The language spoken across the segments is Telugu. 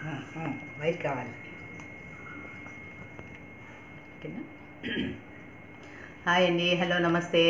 వైట్ కావాలి ఓకేనా హాయ్ అండి హలో నమస్తే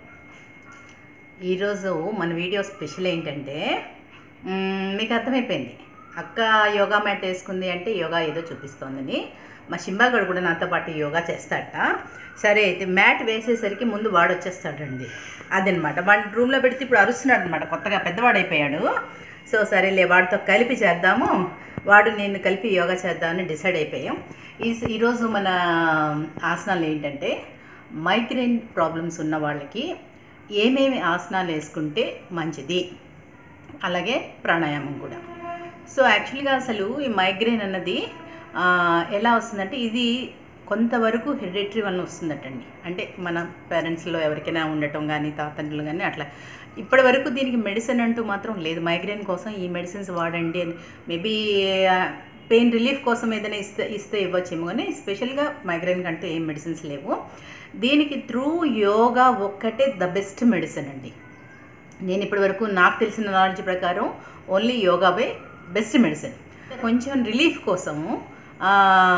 ఈరోజు మన వీడియో స్పెషల్ ఏంటంటే మ్మ్, మీకు అర్థమైపోయింది అక్క యోగా మ్యాట్ వేసుకుంది అంటే యోగా ఏదో చూపిస్తోందని మా షింబాగడు కూడా నాతో పాటు యోగా చేస్తాడట సరే అయితే మ్యాట్ వేసేసరికి ముందు వాడు వచ్చేస్తాడండి అదనమాట వాడిని రూమ్లో పెడితే ఇప్పుడు అరుస్తున్నాడు అనమాట కొత్తగా పెద్దవాడైపోయాడు సో సరేలే వాడితో కలిపి చేద్దాము వాడు నేను కలిపి యోగా చేద్దామని డిసైడ్ అయిపోయాం ఈ ఈరోజు మన ఆసనాలు ఏంటంటే మైగ్రేన్ ప్రాబ్లమ్స్ ఉన్న వాళ్ళకి ఏమేమి ఆసనాలు వేసుకుంటే మంచిది అలాగే ప్రాణాయామం కూడా సో యాక్చువల్గా అసలు ఈ మైగ్రేన్ అన్నది ఆ, ఎలా వస్తుందంటే ఇది కొంతవరకు హెరిడిటరీ వల్ల వస్తుందటండి అంటే మన పేరెంట్స్లో ఎవరికైనా ఉండటం కానీ తాతండ్రులు కానీ అట్లా ఇప్పటి వరకు దీనికి మెడిసిన్ అంటూ మాత్రం లేదు మైగ్రేన్ కోసం ఈ మెడిసిన్స్ వాడండి అని మేబీ పెయిన్ రిలీఫ్ కోసం ఏదైనా ఇస్తే ఇస్తే ఇవ్వచ్చేమో కానీ స్పెషల్గా మైగ్రేన్ కంటే ఏం మెడిసిన్స్ లేవు దీనికి త్రూ యోగా ఒక్కటే ద బెస్ట్ మెడిసిన్ అండి నేను ఇప్పటి వరకు నాకు తెలిసిన నాలెడ్జ్ ప్రకారం ఓన్లీ యోగావే బెస్ట్ మెడిసిన్ కొంచెం రిలీఫ్ కోసము ఆ,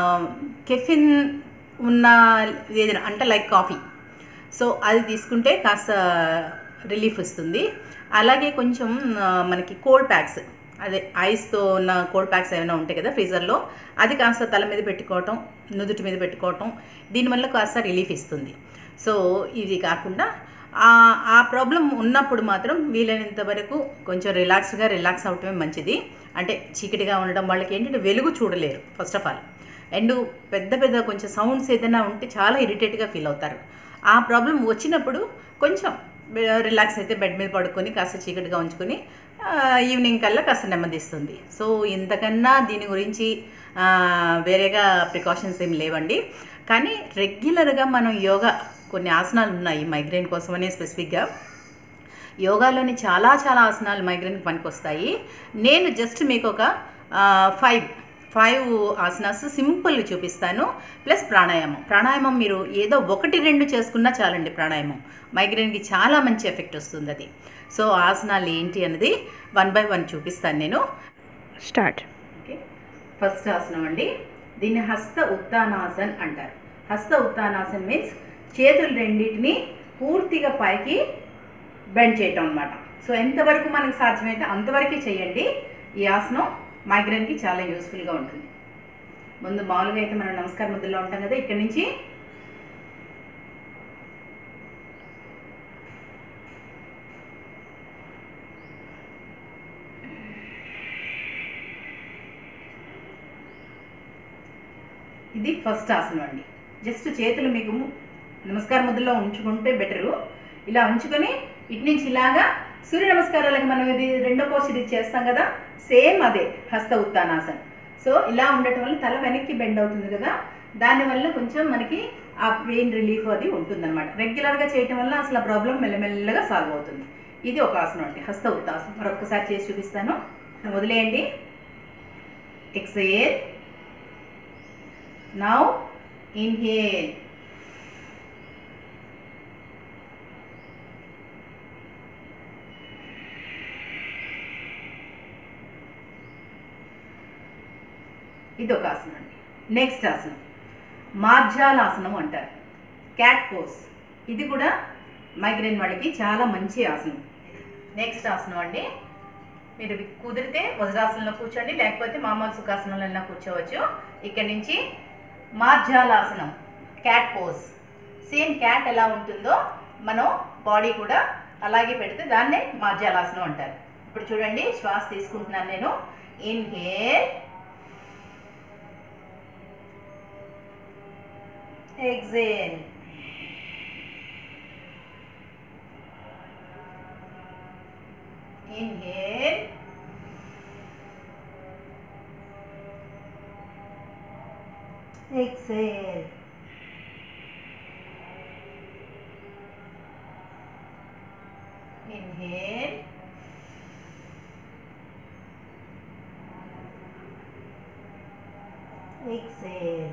కెఫిన్ ఉన్న ఏదైనా అంటే లైక్ కాఫీ సో అది తీసుకుంటే కాస్త రిలీఫ్ వస్తుంది అలాగే కొంచెం ఆ, మనకి కోల్డ్ ప్యాక్స్ అదే ఐస్తో ఉన్న కోల్డ్ ప్యాక్స్ ఏమైనా ఉంటాయి కదా ఫ్రీజర్లో అది కాస్త తల మీద పెట్టుకోవటం నుదుటి మీద పెట్టుకోవటం దీనివల్ల కాస్త రిలీఫ్ ఇస్తుంది సో ఇది కాకుండా ఆ- ఆ ప్రాబ్లం ఉన్నప్పుడు మాత్రం వీలైనంత వరకు కొంచెం రిలాక్స్గా రిలాక్స్ అవటమే మంచిది అంటే చీకటిగా ఉండడం వాళ్ళకి ఏంటంటే వెలుగు చూడలేరు ఫస్ట్ ఆఫ్ ఆల్ అండ్ పెద్ద పెద్ద కొంచెం సౌండ్స్ ఏదైనా ఉంటే చాలా ఇరిటేట్గా ఫీల్ అవుతారు ఆ ప్రాబ్లం వచ్చినప్పుడు కొంచెం రిలాక్స్ అయితే బెడ్ మీద పడుకొని కాస్త చీకటిగా ఉంచుకొని ఆ, ఈవినింగ్ కల్లా కాస్త నెమ్మదిస్తుంది సో ఇంతకన్నా దీని గురించి ఆ, వేరేగా ప్రికాషన్స్ ఏం లేవండి కానీ రెగ్యులర్గా మనం యోగా కొన్ని ఆసనాలు ఉన్నాయి మైగ్రేన్ కోసమనే స్పెసిఫిక్గా యోగాలోని చాలా చాలా ఆసనాలు మైగ్రేన్కి పనికొస్తాయి నేను జస్ట్ మీకు ఒక ఫైవ్ ఫైవ్ ఆసనాస్ సింపుల్ చూపిస్తాను ప్లస్ ప్రాణాయామం ప్రాణాయామం మీరు ఏదో ఒకటి రెండు చేసుకున్నా చాలండి ప్రాణాయామం మైగ్రేన్కి చాలా మంచి ఎఫెక్ట్ వస్తుంది అది సో ఆసనాలు ఏంటి అన్నది వన్ బై వన్ చూపిస్తాను నేను స్టార్ట్ ఓకే ఫస్ట్ ఆసనం అండి దీన్ని హస్త ఉత్తానాసన్ అంటారు హస్త ఉత్తానాసన్ మీన్స్ చేతులు రెండింటిని పూర్తిగా పైకి బెండ్ చేయటం అనమాట సో ఎంతవరకు మనకు సాధ్యమైతే అంతవరకే చేయండి ఈ ఆసనం మైగ్రేన్కి చాలా యూస్ఫుల్గా ఉంటుంది ముందు మామూలుగా అయితే మనం నమస్కార ముద్రలో ఉంటాం కదా ఇక్కడి నుంచి ఇది ఫస్ట్ ఆసనం అండి జస్ట్ చేతులు మీకు నమస్కార ముద్రలో ఉంచుకుంటే బెటరు ఇలా ఉంచుకొని ఇటు నుంచి ఇలాగా సూర్య నమస్కారాలకి మనం ఇది రెండో పోస్ట్ ఇది చేస్తాం కదా సేమ్ అదే హస్త ఉత్తానాసన్ సో ఇలా ఉండటం వల్ల తల వెనక్కి బెండ్ అవుతుంది కదా దానివల్ల కొంచెం మనకి ఆ పెయిన్ రిలీఫ్ అది ఉంటుందన్నమాట రెగ్యులర్గా చేయటం వల్ల అసలు ఆ ప్రాబ్లం మెల్లమెల్లగా సాల్వ్ అవుతుంది ఇది ఒక ఆసనం అండి హస్త ఉత్తాసనం మరొకసారి చేసి చూపిస్తాను వదిలేయండి ఎక్సైల్ Now inhale. ఇది ఒక ఆసనం అండి నెక్స్ట్ ఆసనం మార్జాలాసనం అంటారు క్యాట్ పోస్ ఇది కూడా మైగ్రేన్ వాళ్ళకి చాలా మంచి ఆసనం నెక్స్ట్ ఆసనం అండి మీరు కుదిరితే వజ్రాసనంలో కూర్చోండి లేకపోతే మామూలు సుఖాసనంలో కూర్చోవచ్చు ఇక్కడ నుంచి మార్జాలాసనం క్యాట్ పోజ్ సేమ్ క్యాట్ ఎలా ఉంటుందో మనం బాడీ కూడా అలాగే పెడితే దాన్నే మార్జాలాసనం అంటారు ఇప్పుడు చూడండి శ్వాస తీసుకుంటున్నాను నేను inhale exhale inhale exhale inhale exhale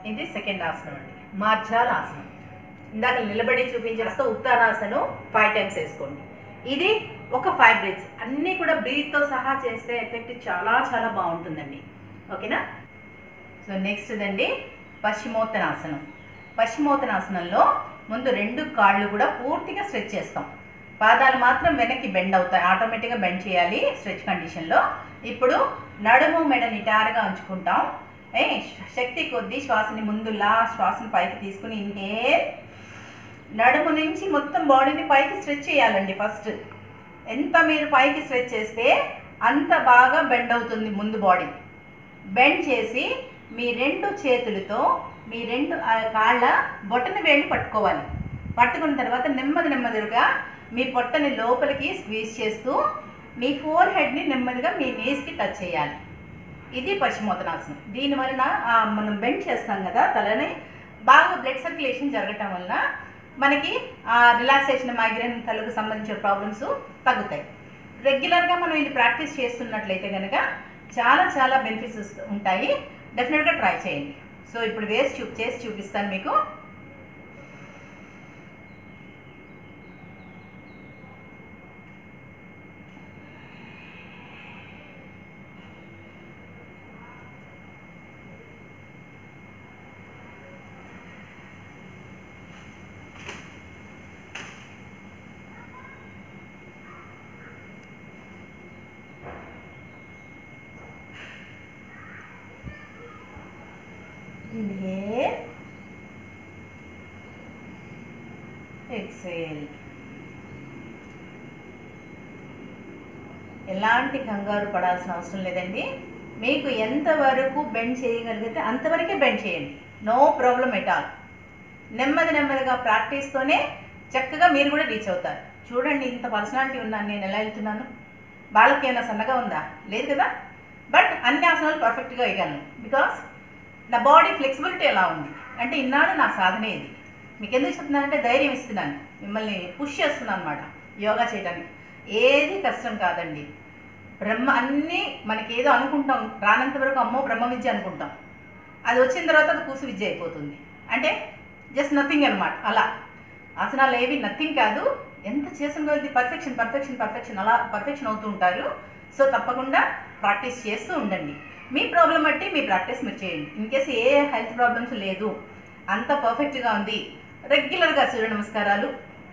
ఇది సెకండ్ ఆసనం అండి మార్జాల ఆసనం ఇందాక నిలబడి చూపించేస్తా ఉత్తానాసనం ఫైవ్ టైమ్స్ వేసుకోండి ఇది ఒక ఫైవ్ బ్రీత్స్ అన్నీ కూడా బ్రీత్తో సహా చేస్తే ఎఫెక్ట్ చాలా చాలా బాగుంటుందండి ఓకేనా సో నెక్స్ట్ అండి పశ్చిమోత్తనాసనం పశ్చిమోత్తనాసనంలో ముందు రెండు కాళ్ళు కూడా పూర్తిగా స్ట్రెచ్ చేస్తాం పాదాలు మాత్రం వెనక్కి బెండ్ అవుతాయి ఆటోమేటిక్గా బెండ్ చేయాలి స్ట్రెచ్ కండిషన్లో ఇప్పుడు నడుము మెడ నిటారుగా ఉంచుకుంటాం ఏ శక్తి కొద్దీ శ్వాసని ముందు లా శ్వాసని పైకి తీసుకుని ఇన్హేల్ నడుము నుంచి మొత్తం బాడీని పైకి స్ట్రెచ్ చేయాలండి ఫస్ట్ ఎంత మీరు పైకి స్ట్రెచ్ చేస్తే అంత బాగా బెండ్ అవుతుంది ముందు బాడీ బెండ్ చేసి మీ రెండు చేతులతో మీ రెండు ఆ కాళ్ళ బొట్టన వేళ్ళు పట్టుకోవాలి పట్టుకున్న తర్వాత నెమ్మది నెమ్మదిగా మీ పొట్టని లోపలికి స్క్వీజ్ చేస్తూ మీ ఫోర్ హెడ్ని నెమ్మదిగా మీ నీస్కి టచ్ చేయాలి ఇది పశ్చిమోత్తనాసనం దీని వలన ఆ, మనం బెండ్ చేస్తాం కదా తలని బాగా బ్లడ్ సర్క్యులేషన్ జరగటం వలన మనకి రిలాక్సేషన్ మైగ్రేన్ కళ్ళకు సంబంధించిన ప్రాబ్లమ్స్ తగ్గుతాయి రెగ్యులర్గా మనం ఇది ప్రాక్టీస్ చేస్తున్నట్లయితే కనుక చాలా చాలా బెనిఫిట్స్ ఉంటాయి డెఫినెట్గా ట్రై చేయండి సో ఇప్పుడు వేసి చూ చేసి చూపిస్తాను మీకు Inhale. Exhale. ఎలాంటి కంగారు పడాల్సిన అవసరం లేదండి మీకు ఎంతవరకు బెండ్ చేయగలిగితే అంతవరకే బెండ్ చేయండి నో ప్రాబ్లం ఎట్ ఆల్ నెమ్మది నెమ్మదిగా ప్రాక్టీస్తోనే చక్కగా మీరు కూడా రీచ్ అవుతారు చూడండి ఇంత పర్సనాలిటీ ఉన్నాను నేను ఎలా వెళ్తున్నాను వాళ్ళకి ఏమైనా సన్నగా ఉందా లేదు కదా బట్ అన్ని ఆసనాలు పర్ఫెక్ట్గా వేయగలను బికాస్ నా బాడీ ఫ్లెక్సిబిలిటీ ఎలా ఉంది అంటే ఇన్నాళ్ళు నా సాధనే ఇది మీకు ఎందుకు చెప్తున్నానంటే ధైర్యం ఇస్తున్నాను మిమ్మల్ని పుష్ చేస్తున్నాను అనమాట యోగా చేయడానికి ఏది కష్టం కాదండి బ్రహ్మ అన్నీ మనకి ఏదో అనుకుంటాం రానంత వరకు అమ్మో బ్రహ్మ విద్య అనుకుంటాం అది వచ్చిన తర్వాత అది కూసు విద్య అయిపోతుంది అంటే జస్ట్ నథింగ్ అనమాట అలా ఆసనాలు ఏవి నథింగ్ కాదు ఎంత చేసిన కొద్ది పర్ఫెక్షన్ పర్ఫెక్షన్ పర్ఫెక్షన్ అలా పర్ఫెక్షన్ అవుతూ ఉంటారు సో తప్పకుండా ప్రాక్టీస్ చేస్తూ ఉండండి మీ ప్రాబ్లం బట్టి మీ ప్రాక్టీస్ మీరు చేయండి ఇన్ కేసు ఏ హెల్త్ ప్రాబ్లమ్స్ లేదు అంత పర్ఫెక్ట్గా ఉంది రెగ్యులర్గా సూర్య నమస్కారాలు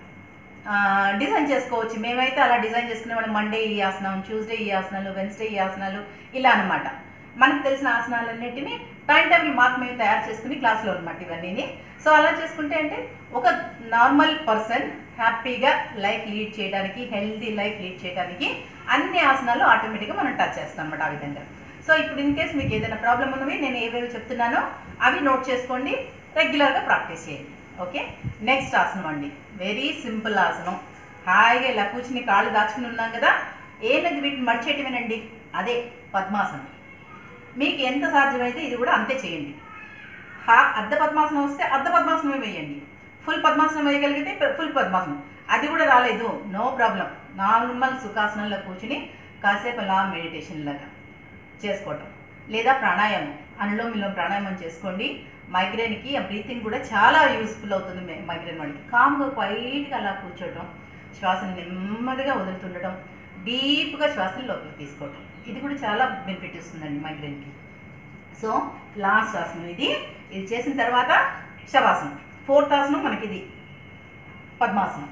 డిజైన్ చేసుకోవచ్చు మేమైతే అలా డిజైన్ చేసుకునే వాళ్ళం మండే ఈ ఆసనం ట్యూస్డే ఈ ఆసనాలు వెన్స్డే ఈ ఆసనాలు ఇలా అనమాట మనకు తెలిసిన ఆసనాలన్నింటినీ టైం టేబుల్ మార్క్ మేము తయారు చేసుకుని క్లాస్లో అనమాట ఇవన్నీ సో అలా చేసుకుంటే అంటే ఒక నార్మల్ పర్సన్ హ్యాపీగా లైఫ్ లీడ్ చేయడానికి హెల్తీ లైఫ్ లీడ్ చేయడానికి అన్ని ఆసనాలు ఆటోమేటిక్గా మనం టచ్ చేస్తాం అనమాట ఆ విధంగా సో ఇప్పుడు ఇన్ కేస్ మీకు ఏదైనా ప్రాబ్లం ఉన్నవి నేను ఏవేవి చెప్తున్నానో అవి నోట్ చేసుకోండి రెగ్యులర్గా ప్రాక్టీస్ చేయండి ఓకే నెక్స్ట్ ఆసనం అండి వెరీ సింపుల్ ఆసనం హాయిగా ఇలా కూర్చుని కాళ్ళు దాచుకుని ఉన్నాం కదా ఏనది వీటిని మడిచేటివేనండి అదే పద్మాసనం మీకు ఎంత సాధ్యమైతే ఇది కూడా అంతే చేయండి హా అర్ధ పద్మాసనం వస్తే అర్ధ పద్మాసనమే వేయండి ఫుల్ పద్మాసనం వేయగలిగితే ఫుల్ పద్మాసనం అది కూడా రాలేదు నో ప్రాబ్లం నార్మల్ సుఖాసనంలో కూర్చుని కాసేపు అలా మెడిటేషన్ లాగా చేసుకోవటం లేదా ప్రాణాయామం అనులోమ విలోమ ప్రాణాయామం చేసుకోండి మైగ్రేన్కి ఆ బ్రీతింగ్ కూడా చాలా యూస్ఫుల్ అవుతుంది మే- మైగ్రేన్ వాళ్ళకి కామ్గా క్వైట్గా అలా కూర్చోవటం శ్వాసను నెమ్మదిగా వదులుతుండటం డీప్గా శ్వాసను లోపలికి తీసుకోవటం ఇది కూడా చాలా బెనిఫిట్ ఇస్తుందండి మైగ్రేన్కి సో లాస్ట్ ఆసనం ఇది ఇది చేసిన తర్వాత శవాసనం ఫోర్త్ ఆసనం మనకి ఇది పద్మాసనం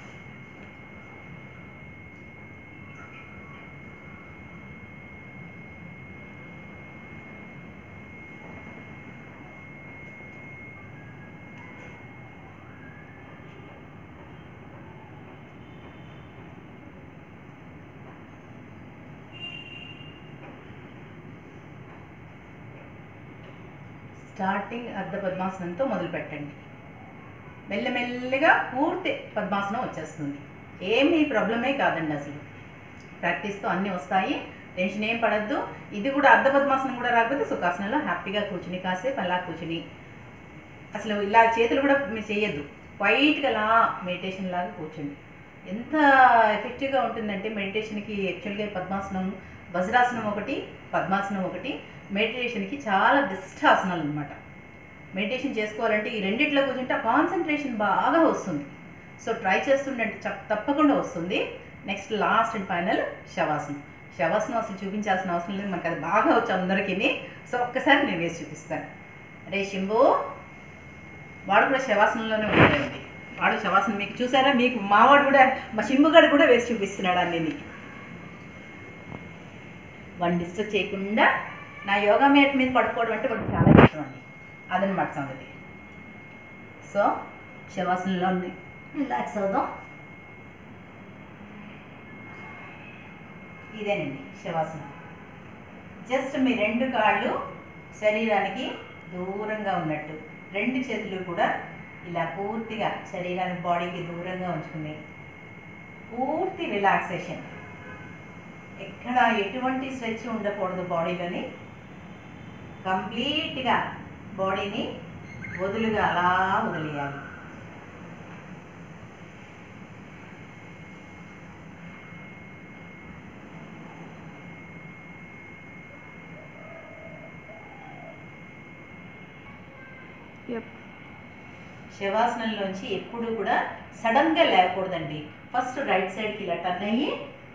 స్టార్టింగ్ అర్ధ పద్మాసనంతో మొదలు పెట్టండి మెల్లమెల్లగా పూర్తి పద్మాసనం వచ్చేస్తుంది ఏమీ ప్రాబ్లమే కాదండి అసలు ప్రాక్టీస్తో అన్నీ వస్తాయి టెన్షన్ ఏం పడద్దు ఇది కూడా అర్ధ పద్మాసనం కూడా రాకపోతే సుఖాసనంలో హ్యాపీగా కూర్చుని కాసేపు అలా కూర్చుని అసలు ఇలా చేతులు కూడా మీరు చేయొద్దు వైట్గా అలా మెడిటేషన్ లాగా కూర్చోండి ఎంత ఎఫెక్టివ్గా ఉంటుందంటే మెడిటేషన్కి యాక్చువల్గా పద్మాసనం వజ్రాసనం ఒకటి పద్మాసనం ఒకటి మెడిటేషన్కి చాలా బెస్ట్ ఆసనాలు అనమాట మెడిటేషన్ చేసుకోవాలంటే ఈ రెండిట్లో కూర్చుంటే ఆ కాన్సన్ట్రేషన్ బాగా వస్తుంది సో ట్రై చేస్తుండంటే చ- తప్పకుండా వస్తుంది నెక్స్ట్ లాస్ట్ అండ్ ఫైనల్ శవాసనం శవాసనం అసలు చూపించాల్సిన అవసరం లేదు మనకు అది బాగా వచ్చు అందరికీ సో ఒక్కసారి నేను వేసి చూపిస్తాను రే శంభు వాడు కూడా శవాసనంలోనే ఉంటాడండి వాడు శవాసనం మీకు చూసారా మీకు మావాడు కూడా మా శంభుగాడు కూడా వేసి చూపిస్తున్నాడు అన్నీ వాడిని డిస్టర్బ్ చేయకుండా నా యోగా మ్యాట్ మీద పడుకోవడం అంటే వాడికి చాలా ఇష్టం అండి అదనమాట సంగతి సో శవాసనంలో రిలాక్స్ అవుదాం ఇదేనండి శవాసనం జస్ట్ మీ రెండు కాళ్ళు శరీరానికి దూరంగా ఉన్నట్టు రెండు చేతులు కూడా ఇలా పూర్తిగా శరీరానికి బాడీకి దూరంగా ఉంచుకుని పూర్తి రిలాక్సేషన్ ఎక్కడ ఎటువంటి స్ట్రెచ్ ఉండకూడదు బాడీలోని కంప్లీట్గా బాడీని వదులుగా అలా వదిలేయాలి శవాసనంలోంచి ఎప్పుడు కూడా సడన్గా లేకూడదండి ఫస్ట్ రైట్ సైడ్కి ఇలా టర్న్ అయ్యి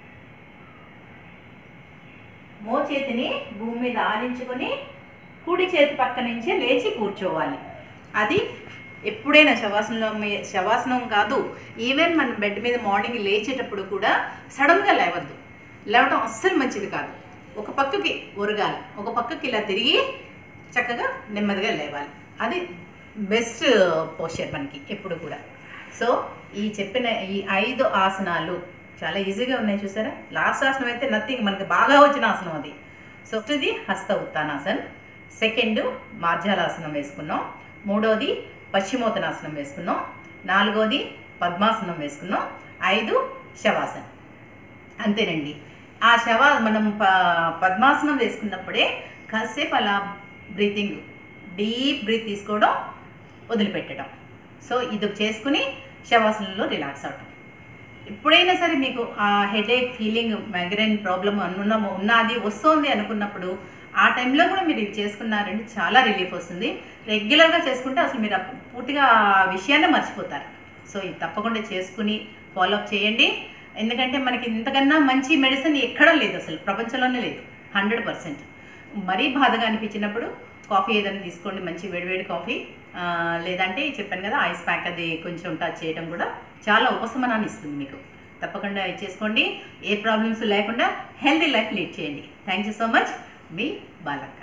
మోచేతిని భూమి మీద ఆనించుకొని కుడి చేతి పక్క నుంచే లేచి కూర్చోవాలి అది ఎప్పుడైనా శవాసనంలో మీ- శవాసనం కాదు ఈవెన్ మన బెడ్ మీద మార్నింగ్ లేచేటప్పుడు కూడా సడన్గా లేవద్దు లేవడం అస్సలు మంచిది కాదు ఒక పక్కకి ఒరగాలి ఒక పక్కకి ఇలా తిరిగి చక్కగా నెమ్మదిగా లేవాలి అది బెస్ట్ పోస్చర్ మనకి ఎప్పుడు కూడా సో ఈ చెప్పిన ఈ ఐదు ఆసనాలు చాలా ఈజీగా ఉన్నాయి చూసారా లాస్ట్ ఆసనం అయితే నథింగ్ మనకి బాగా వచ్చిన ఆసనం అది సో ఇది హస్త ఉత్తానాసన్ సెకండ్ మార్జాలాసనం వేసుకున్నాం మూడోది పశ్చిమోత్తనాసనం వేసుకున్నాం నాలుగోది పద్మాసనం వేసుకున్నాం ఐదు శవాసనం అంతేనండి ఆ శవ మనం ప పద్మాసనం వేసుకున్నప్పుడే కాసేపు అలా బ్రీతింగ్ డీప్ బ్రీత్ తీసుకోవడం వదిలిపెట్టడం సో ఇది చేసుకుని శవాసనంలో రిలాక్స్ అవటం ఎప్పుడైనా సరే మీకు ఆ హెడేక్ ఫీలింగ్ మైగ్రైన్ ప్రాబ్లమ్ అనున్న ఉన్నది వస్తుంది అనుకున్నప్పుడు ఆ టైంలో కూడా మీరు ఇది చేసుకున్నారంటే చాలా రిలీఫ్ వస్తుంది రెగ్యులర్గా చేసుకుంటే అసలు మీరు ఆ పూర్తిగా ఆ విషయాన్ని మర్చిపోతారు సో ఇది తప్పకుండా చేసుకుని ఫాలోఅప్ చేయండి ఎందుకంటే మనకి ఇంతకన్నా మంచి మెడిసిన్ ఎక్కడా లేదు అసలు ప్రపంచంలోనే లేదు హండ్రెడ్ పర్సెంట్ మరీ బాధగా అనిపించినప్పుడు కాఫీ ఏదైనా తీసుకోండి మంచి వేడివేడి కాఫీ ఆ, లేదంటే చెప్పాను కదా ఐస్ ప్యాక్ అది కొంచెం టచ్ చేయడం కూడా చాలా ఉపశమనాన్ని ఇస్తుంది మీకు తప్పకుండా ఇది చేసుకోండి ఏ ప్రాబ్లమ్స్ లేకుండా హెల్తీ లైఫ్ లీడ్ చేయండి థ్యాంక్ యూ సో మచ్ మీ బాలక్